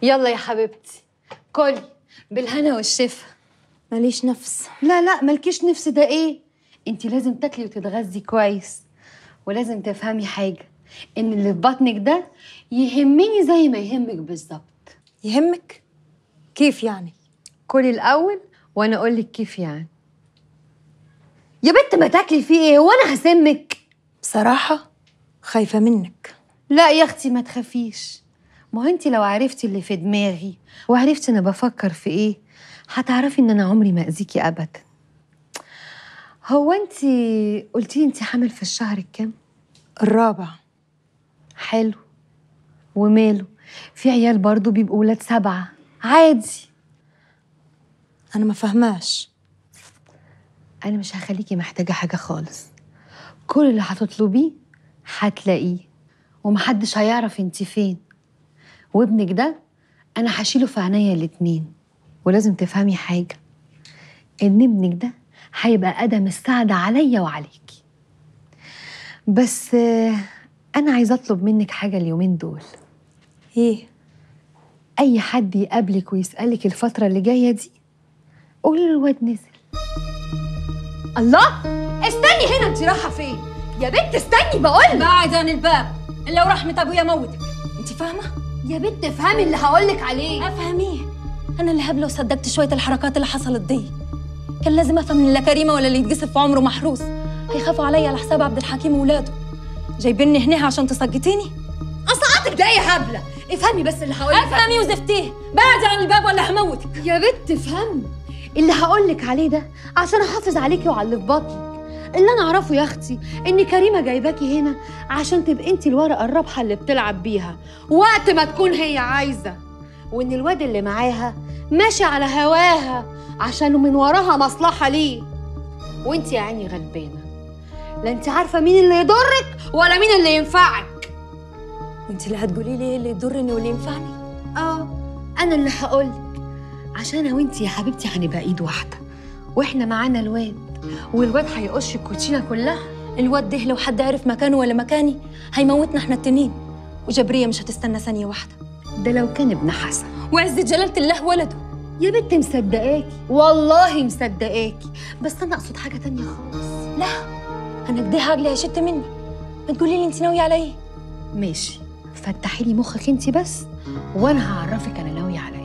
يلا يا حبيبتي كلي بالهنا والشفا ماليش نفس لا لا مالكيش نفس ده ايه انت لازم تاكلي وتتغذي كويس ولازم تفهمي حاجه ان اللي في بطنك ده يهمني زي ما يهمك بالظبط يهمك كيف يعني كلي الاول وانا اقول لك كيف يعني يا بنت ما تاكلي فيه ايه هو انا هسمك بصراحة خايفة منك لا يا اختي ما تخافيش ما هو انت لو عرفتي اللي في دماغي وعرفتي انا بفكر في ايه هتعرفي ان انا عمري ما اذيكي ابدا هو انت قلتي لي انت حامل في الشهر الكام الرابع حلو وماله في عيال برضو بيبقوا ولاد سبعة عادي أنا ما فهماش أنا مش هخليكي محتاجة حاجة خالص كل اللي هتطلبيه هتلاقيه ومحدش هيعرف انت فين وابنك ده أنا هشيله في عينيا الاتنين ولازم تفهمي حاجة إن ابنك ده هيبقى قدم السعادة عليا وعليكي بس آه، أنا عايزة أطلب منك حاجة اليومين دول إيه اي حد يقابلك ويسالك الفتره اللي جايه دي قولي له الواد نزل الله استني هنا انت رايحه فين يا بنت استني بقول بعد عن الباب إلا ورحمة أبويا موتك أنت فاهمة؟ يا بنت افهمي اللي هقولك عليه أفهميه أنا اللي هبلة وصدقت شوية الحركات اللي حصلت دي كان لازم أفهم إن لا كريمة ولا اللي يتقصف في عمره محروس هيخافوا عليا على حساب عبد الحكيم وولاده جايبيني هنا عشان تسقطيني قصعتك ده يا هبله افهمي بس اللي هقولك افهمي وزفتيه بعد عن الباب ولا هموتك يا بنت افهمي اللي هقولك عليه ده عشان احافظ عليكي وعلى اللي في بطنك اللي انا اعرفه يا اختي ان كريمه جايباكي هنا عشان تبقي انت الورقه الرابحه اللي بتلعب بيها وقت ما تكون هي عايزه وان الواد اللي معاها ماشي على هواها عشان من وراها مصلحه ليه وانت يا عيني غلبانه لا انت عارفه مين اللي يضرك ولا مين اللي ينفعك وانت اللي هتقولي لي ايه اللي يضرني واللي ينفعني اه انا اللي هقولك عشان انا وانتي يا حبيبتي هنبقى ايد واحده واحنا معانا الواد والواد هيقش الكوتشينه كلها الواد ده لو حد عرف مكانه ولا مكاني هيموتنا احنا التنين وجبريه مش هتستنى ثانيه واحده ده لو كان ابن حسن وعز جلاله الله ولده يا بنت مصدقاكي والله مصدقاكي بس انا اقصد حاجه تانية خالص لا انا كده عقلي هيشت مني ما تقولي لي انت ناويه على ايه ماشي فتحي لي مخك انتي بس وانا هعرفك انا ناويه على